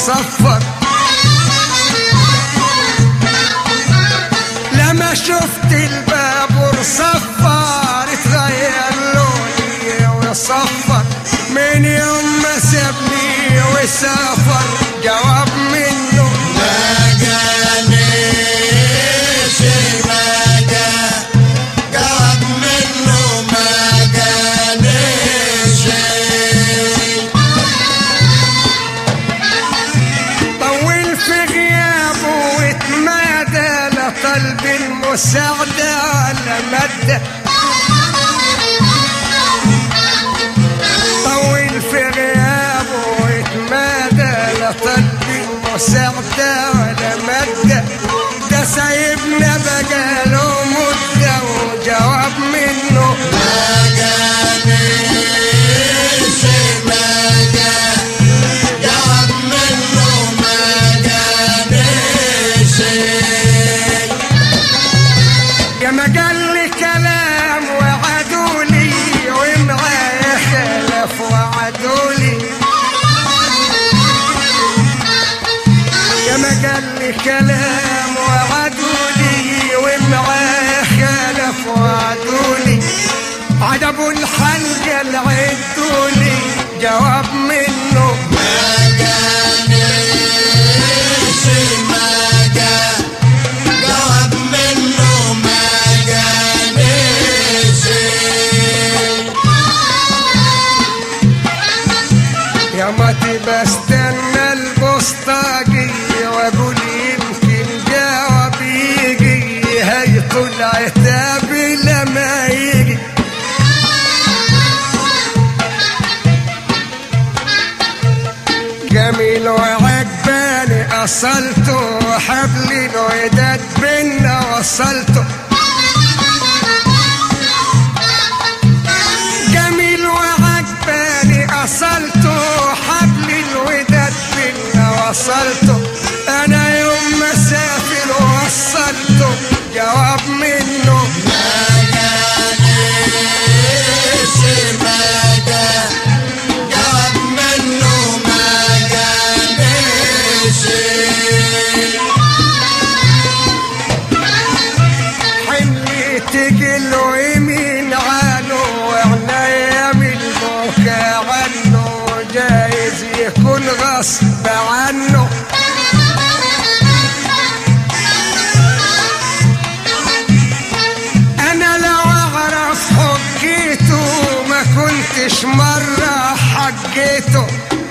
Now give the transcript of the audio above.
وصفر لما شفت البابور صفر اتغير لوني وصفر من يوم ما سابني وسافر جواب منه ما جانيش ما جا جواب منه ما جانيش طول في غيابه واتمادى لطلب المساعدة ولا مادة طول في غيابه واتمادى لطلب المساعدة ولا مادة ده سايبنا بقاله مدة وجواب منه ما جانيش ما جا جواب منه ما جانيش يا ما قال لي كلام وعدولي ومعايا خلف وعدولي يا ما قال لي كلام وعدولي ومعايا خلف وعدولي عجبوا الحلقة العدولي جواب منه ما جانيش ما جا جواب منه ما جانيش يا ما تبقى استنى البوسطاجي واقول يمكن جواب يجي هيطول عتابي لما يجي جميل وعجباني أصلته وحبل الوداد بينا وصلته جميل وعجباني أصلته حبل الوداد بينا وصلته أنا يوم ما سافر وصلته جواب منه ما جانيش ما جا جواب منه ما جانيش حملي تقل ويمين عنه وعنايا من البكا عنه جايز يكون غصب عنه انا لو اعرف حجيته ما كنتش مرة حجيته